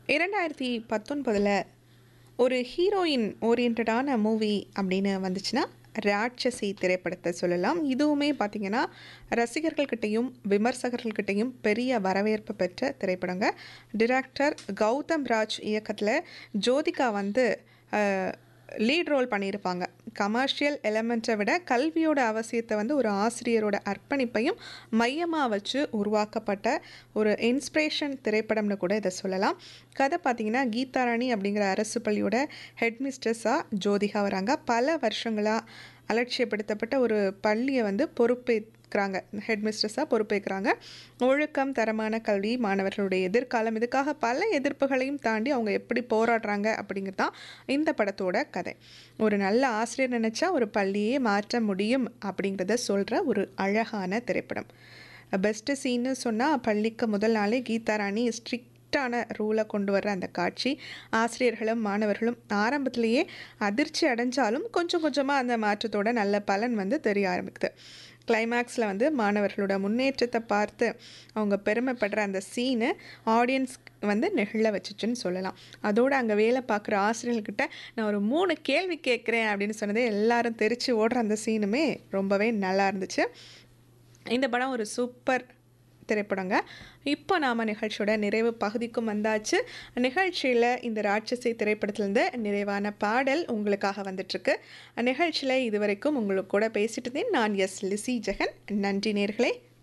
இரண்டாயிரத்தி பத்தொன்பதில் ஒரு ஹீரோயின் ஓரியன்டான மூவி அப்படின்னு வந்துச்சுன்னா ராட்சசி திரைப்படத்தை சொல்லலாம் இதுவுமே பார்த்திங்கன்னா ரசிகர்கள்கிட்டையும் விமர்சகர்கள்கிட்டையும் பெரிய வரவேற்பு பெற்ற திரைப்படங்க டிரெக்டர் கௌதம் ராஜ் இயக்கத்தில் ஜோதிகா வந்து லீட் ரோல் பண்ணியிருப்பாங்க கமர்ஷியல் எலமெண்ட்டை விட கல்வியோட அவசியத்தை வந்து ஒரு ஆசிரியரோட அர்ப்பணிப்பையும் மையமாக வச்சு உருவாக்கப்பட்ட ஒரு இன்ஸ்பிரேஷன் திரைப்படம்னு கூட இதை சொல்லலாம் கதை பார்த்திங்கன்னா கீதாராணி அப்படிங்கிற அரசு பள்ளியோட ஹெட் மிஸ்ட்ரஸாக ஜோதிகா வராங்க பல வருஷங்களாக அலட்சியப்படுத்தப்பட்ட ஒரு பள்ளியை வந்து பொறுப்பேற்கிறாங்க ஹெட் மிஸ்ட்ரஸாக பொறுப்பேற்கிறாங்க ஒழுக்கம் தரமான கல்வி மாணவர்களுடைய எதிர்காலம் இதுக்காக பல எதிர்ப்புகளையும் தாண்டி அவங்க எப்படி போராடுறாங்க அப்படிங்கிறது தான் இந்த படத்தோட கதை ஒரு நல்ல ஆசிரியர் நினச்சா ஒரு பள்ளியே மாற்ற முடியும் அப்படிங்கிறத சொல்கிற ஒரு அழகான திரைப்படம் பெஸ்ட்டு சீன்னு சொன்னால் பள்ளிக்கு முதல் நாளே கீதாராணி ஸ்ட்ரிக்ட் ஸ்ட்ரிக்டான ரூலை கொண்டு வர்ற அந்த காட்சி ஆசிரியர்களும் மாணவர்களும் ஆரம்பத்திலேயே அதிர்ச்சி அடைஞ்சாலும் கொஞ்சம் கொஞ்சமாக அந்த மாற்றத்தோட நல்ல பலன் வந்து தெரிய ஆரம்பிக்குது கிளைமேக்ஸில் வந்து மாணவர்களோட முன்னேற்றத்தை பார்த்து அவங்க பெருமைப்படுற அந்த சீனு ஆடியன்ஸ் வந்து நெகிழ வச்சுச்சுன்னு சொல்லலாம் அதோடு அங்கே வேலை பார்க்குற ஆசிரியர்கிட்ட நான் ஒரு மூணு கேள்வி கேட்குறேன் அப்படின்னு சொன்னதே எல்லாரும் தெரித்து ஓடுற அந்த சீனுமே ரொம்பவே நல்லா இருந்துச்சு இந்த படம் ஒரு சூப்பர் திரைப்படங்க இப்போ நாம் நிகழ்ச்சியோட நிறைவு பகுதிக்கும் வந்தாச்சு நிகழ்ச்சியில் இந்த ராட்சசி திரைப்படத்துலேருந்து நிறைவான பாடல் உங்களுக்காக வந்துட்டுருக்கு நிகழ்ச்சியில் இதுவரைக்கும் உங்களுக்கு கூட பேசிட்டு இருந்தேன் நான் எஸ் லிசி ஜெகன் நன்றி நேர்களே